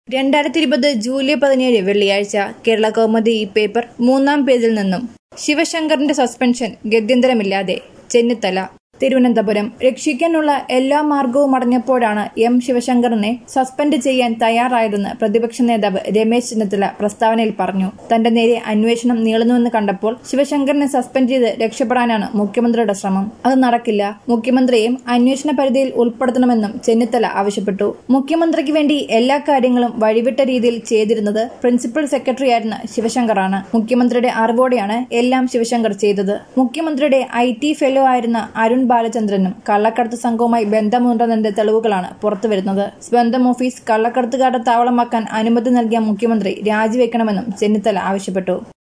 രണ്ടായിരത്തി ഇരുപത് ജൂലൈ പതിനേഴ് വെള്ളിയാഴ്ച കേരള കൗമുദി ഈ പേപ്പർ മൂന്നാം പേജിൽ നിന്നും ശിവശങ്കറിന്റെ സസ്പെൻഷൻ ഗത്യന്തരമില്ലാതെ ചെന്നിത്തല തിരുവനന്തപുരം രക്ഷിക്കാനുള്ള എല്ലാ മാർഗവും അടഞ്ഞപ്പോഴാണ് എം ശിവശങ്കറിനെ സസ്പെൻഡ് ചെയ്യാൻ തയ്യാറായതെന്ന് പ്രതിപക്ഷ നേതാവ് രമേശ് ചെന്നിത്തല പ്രസ്താവനയിൽ പറഞ്ഞു തന്റെ നേരെ അന്വേഷണം നീളുന്നുവെന്ന് കണ്ടപ്പോൾ ശിവശങ്കറിനെ സസ്പെൻഡ് ചെയ്ത് രക്ഷപ്പെടാനാണ് മുഖ്യമന്ത്രിയുടെ ശ്രമം അത് നടക്കില്ല മുഖ്യമന്ത്രിയെയും അന്വേഷണ പരിധിയിൽ ഉൾപ്പെടുത്തണമെന്നും ചെന്നിത്തല ആവശ്യപ്പെട്ടു മുഖ്യമന്ത്രിക്ക് വേണ്ടി എല്ലാ കാര്യങ്ങളും വഴിവിട്ട രീതിയിൽ ചെയ്തിരുന്നത് പ്രിൻസിപ്പൽ സെക്രട്ടറിയായിരുന്ന ശിവശങ്കറാണ് മുഖ്യമന്ത്രിയുടെ അറിവോടെയാണ് എല്ലാം ശിവശങ്കർ ചെയ്തത് മുഖ്യമന്ത്രിയുടെ ഐ ടി ഫെലോ ആയിരുന്ന അരുൺ ബാലചന്ദ്രനും കള്ളക്കടത്ത് സംഘവുമായി ബന്ധമുണ്ടെന്നതിന്റെ തെളിവുകളാണ് പുറത്തുവരുന്നത് സ്വന്തം ഓഫീസ് കള്ളക്കടത്തുകാരുടെ താവളമാക്കാൻ അനുമതി നൽകിയ മുഖ്യമന്ത്രി രാജിവെക്കണമെന്നും ചെന്നിത്തല ആവശ്യപ്പെട്ടു